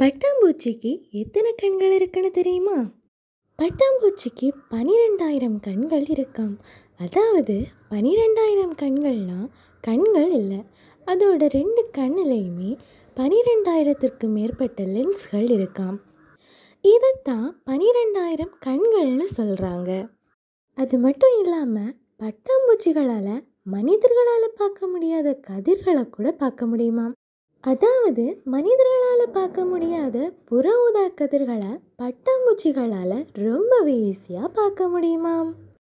பட்டாம்பூச்சிக்கு எத்தனை கண்கள் இருக்குன்னு தெரியுமா பட்டாம்பூச்சிக்கு பனிரெண்டாயிரம் கண்கள் இருக்காம் அதாவது பனிரெண்டாயிரம் கண்கள்னா கண்கள் இல்லை அதோட ரெண்டு கண்ணுலையுமே பனிரெண்டாயிரத்திற்கு மேற்பட்ட லென்ஸ்கள் இருக்காம் இதைத்தான் பனிரெண்டாயிரம் கண்கள்னு சொல்கிறாங்க அது மட்டும் இல்லாமல் பட்டாம்பூச்சிகளால் மனிதர்களால் பார்க்க முடியாத கதிர்களை கூட பார்க்க முடியுமாம் அதாவது மனிதர்களால் பார்க்க முடியாத புற ஊதா கதிர்களை பட்டாம்பூச்சிகளால் ரொம்பவே ஈஸியாக பார்க்க முடியுமாம்